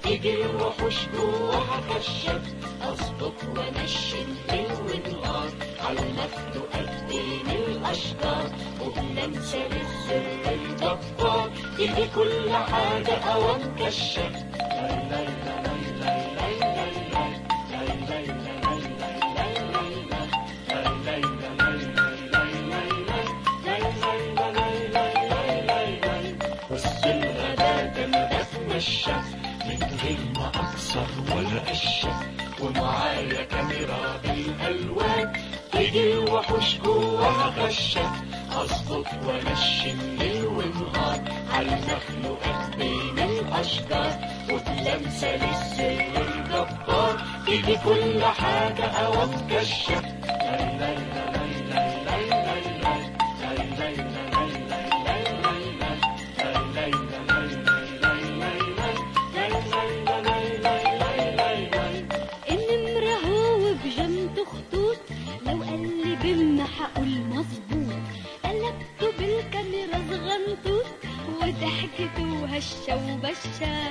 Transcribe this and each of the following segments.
تيجي الوحوش جواها كشاف اظبط وانشن ليل ونهار على المخلوقات بين الاشجار وبننسى للسر الجبار تيجي كل حاجه اوام كشاف لا لا لا لا لا لا لا بص الغدا ما بتمشى من غير ما اكسر ولا اشف ومعايا كاميرا بالالوان تيجي الوحوش جواها غشة اظبط وانشن ليل ونهار على المخلوقات بين الاشجار وبلمسة للسر الجبار تيجي كل حاجة اوام كشة لا لا لا لا لا لا لا لا لا النمرة هو بجنته خطوط لو قال بما حقول مظبوط قلبته بالكاميرا صغنطوط وضحكته وهشة وبشة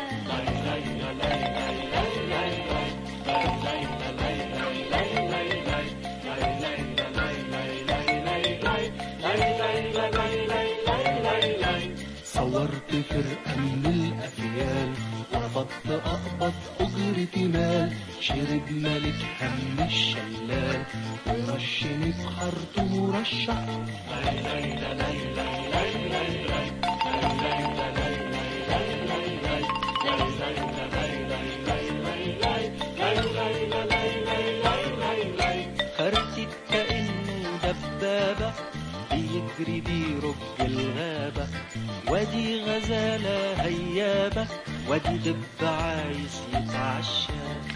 صورت فرقة من الأفيال وقفت أقبض أجرة مال شرب ملك هم الشلال ورشني بخرط مرشح خرجت كأنه دبابة بيجري بيرج الغابة وادي غزالة هيابة وادي دب عايز يتعشى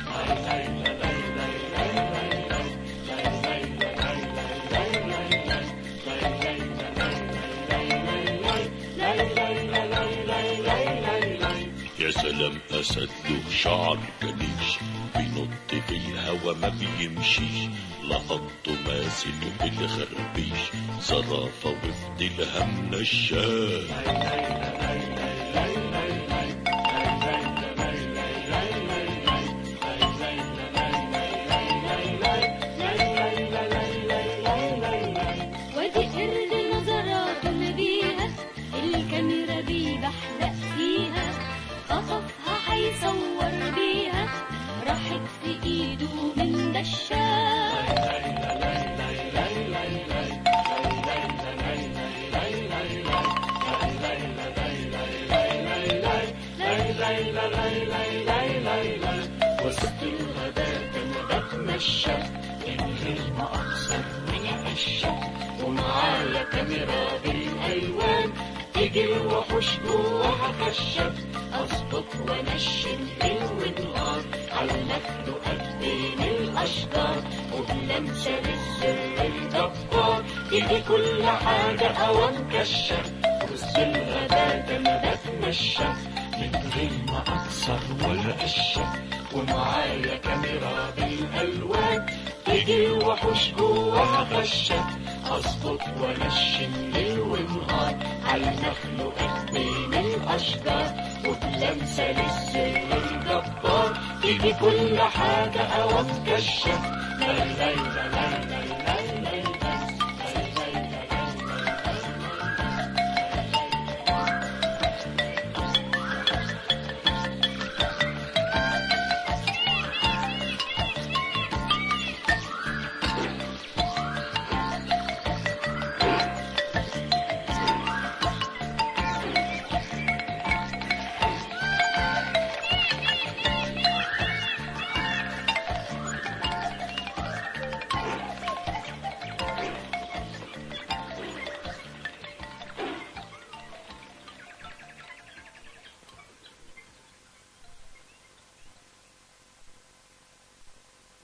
يا سلام أسد له شعر كنيش بينط في الهوا ما بيمشيش لقطه ماسكه بالخربيش زرافة وفضلها منشاه وادي قرد نظراته نبيهة الكاميرا دي بحلق فيها خطفها حيصور بيها راحت في ايده من دشاش وسط الغدا انا بتمشى من غير ما اخسر ولا اشف ومعايا كاميرا بالالوان تيجي الوحوش جواها كشف اظبط وانشن ليل ونهار على المخلوقات بين الاشجار وبلمسه للسر الجبار تيجي كل حاجه اوام كشف وسط الغدا انا بتمشى من غير ما اكسر ولا اشف ومعايا كاميرا بالالوان تيجي الوحوش جواها غشة اظبط وانشن ليل ونهار على المخلوقات بين الاشجار وبلمسه للسر الجبار تيجي كل حاجه اوام كشة لا لا لا لا لا